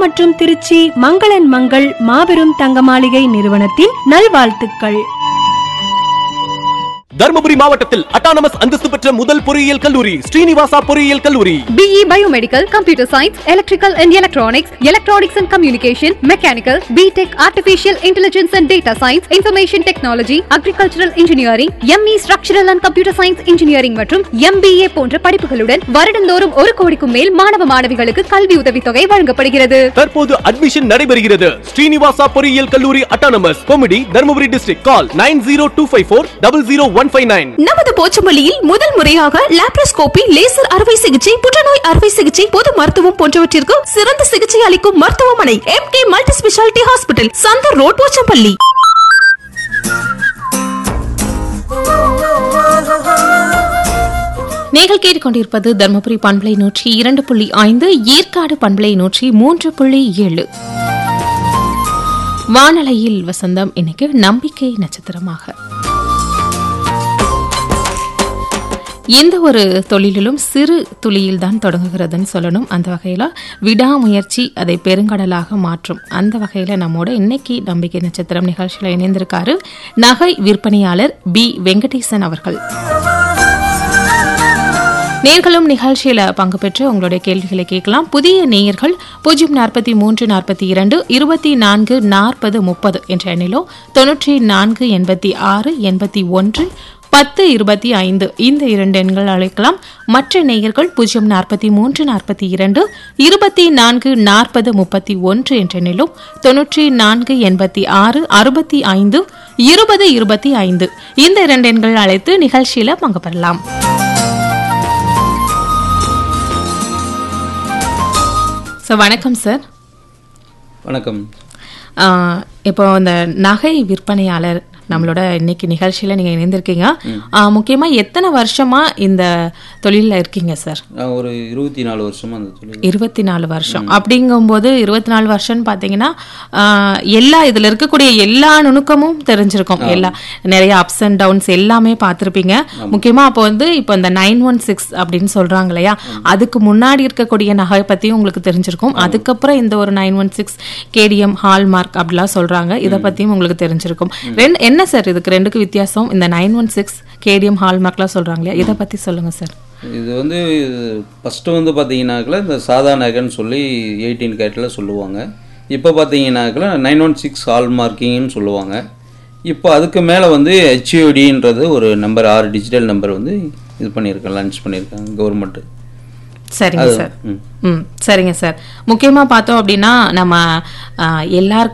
மற்றும் திருச்சி மங்களன் மங்கள் மாபெரும் தங்க மாளிகை நிறுவனத்தின் நல்வாழ்த்துக்கள் தருமபுரி மாவட்டத்தில் அட்டானமஸ் அந்தஸ்து பெற்ற முதல் பொறியியல் கல்லூரி ஸ்ரீனிவாசா பொறியியல் கல்லூரி BE Biomedical, Computer Science, Electrical and Electronics, Electronics and Communication, Mechanical, BTech, Artificial Intelligence and Data Science, Information Technology, Agricultural Engineering, ME Structural and Computer Science Engineering மற்றும் MBA போன்ற படிப்புகளுடன் வருடந்தோறும் ஒரு கோடிக்கும் மேல் மாணவ மாணவிகளுக்கு கல்வி உதவித்தொகை வழங்கப்படுகிறது தற்போது அட்மிஷன் நடைபெறுகிறது ஸ்ரீனிவாசா பொறியியல் கல்லூரி autonomous committee Dharmapuri district call nine zero two five four double zero one five nine நமது போச்சம்பள்ளியில் முதல் முறையாக லாப்ரோஸ்கோபி லேசர் அறுவை சிகிச்சை புற்றுநோய் அறுவை சிகிச்சை பொது மருத்துவம் போன்றவற்றிற்கு சிறந்த சிகிச்சை அளிக்கும் மருத்துவமனை M K multi speciality hospital Chandar road Pochampalli நீங்கள் கேட்டுக்கொண்டிருப்பது தர்மபுரி பண்பலை நூற்றி இரண்டு புள்ளி ஐந்து ஏற்காடு பண்பலை நூற்றி மூன்று புள்ளி ஏழு வானலையில் வசந்தம் இன்னைக்கு நம்பிக்கை நட்சத்திரமாக எந்த ஒரு தொழிலிலும் சிறு துளியில் தான் தொடங்குகிறதுன்னு சொல்லணும் அந்த வகையில் விடாமுயற்சி அதை பெருங்கடலாக மாற்றும் அந்த வகையில் நம்மோட இன்னைக்கு நம்பிக்கை நட்சத்திரம் நிகழ்ச்சியில் இணைந்திருக்காரு நகை விற்பனையாளர் பி வெங்கடேசன் அவர்கள் நேர்களும் நிகழ்ச்சியில பங்கு பெற்று உங்களுடைய கேள்விகளை கேட்கலாம் புதிய நேயர்கள் பூஜ்ஜியம் நாற்பத்தி மூன்று நாற்பத்தி இரண்டு இருபத்தி நான்கு நாற்பது முப்பது என்ற எண்ணிலோ தொன்னூற்றி நான்கு எண்பத்தி ஆறு எண்பத்தி ஒன்று பத்து இருபத்தி ஐந்து இந்த இரண்டு எண்கள் அழைக்கலாம் மற்ற நேயர்கள் பூஜ்ஜியம் நாற்பத்தி மூன்று நாற்பத்தி இரண்டு இருபத்தி நான்கு நாற்பது முப்பத்தி ஒன்று என்ற எண்ணிலும் தொன்னூற்றி நான்கு எண்பத்தி ஆறு அறுபத்தி ஐந்து இருபது இருபத்தி ஐந்து இந்த இரண்டு எண்கள் அழைத்து நிகழ்ச்சியில பங்கு பெறலாம் ஸோ வணக்கம் சார் வணக்கம் ஆஹ் இப்போ இந்த நகை விற்பனையாளர் நம்மளோட இன்னைக்கு நிகழ்ச்சியில நீங்க இணைந்திருக்கீங்க ஆஹ் முக்கியமா எத்தனை வருஷமா இந்த தொழில்ல இருக்கீங்க சார் நான் ஒரு இருபத்தி நாலு வருஷமா அந்த தொழில் இருபத்தி நாலு வருஷம் அப்படிங்கும்போது இருபத்தி நாலு வருஷம்னு பாத்தீங்கன்னா ஆஹ் எல்லா இதுல இருக்கக்கூடிய எல்லா நுணுக்கமும் தெரிஞ்சிருக்கும் எல்லா நிறைய அப்ஸ் அண்ட் டவுன்ஸ் எல்லாமே பார்த்திருப்பீங்க முக்கியமா அப்போ வந்து இப்போ இந்த நைன் ஒன் சிக்ஸ் அப்படின்னு சொல்றாங்க இல்லையா அதுக்கு முன்னாடி இருக்கக்கூடிய நகை பத்தியும் உங்களுக்கு தெரிஞ்சிருக்கும் அதுக்கப்புறம் இந்த ஒரு nine one six KDM hallmark அப்படிலாம் சொல்றாங்க இதை பத்தியும் உங்களுக்கு தெரிஞ்சிருக்கும் ரெண்டு என்ன சார் இதுக்கு ரெண்டுக்கு வித்தியாசம் இந்த நைன் ஒன் சிக்ஸ் கேடிஎம் ஹால்மார்க்லாம் சொல்றாங்க இல்லையா இதை பத்தி சொல்லுங்க சார் இது வந்து ஃபஸ்ட்டு வந்து பார்த்தீங்கன்னாக்கில் இந்த சாதா நகைன்னு சொல்லி எயிட்டீன் கேட்டில் சொல்லுவாங்க இப்போ பார்த்தீங்கன்னாக்கில் நைன் ஒன் சிக்ஸ் ஹால் மார்க்கிங்னு சொல்லுவாங்க இப்போ அதுக்கு மேலே வந்து ஹெச்ஓடின்றது ஒரு நம்பர் ஆறு டிஜிட்டல் நம்பர் வந்து இது பண்ணியிருக்காங்க லான்ச் பண்ணியிருக்காங்க கவர்மெண்ட்டு சரிங்க அது, சார் ம். ம் சரிங்க சார் முக்கியமா பார்த்தோம் அப்படின்னா நம்ம ஆஹ், எல்லாருக்கும்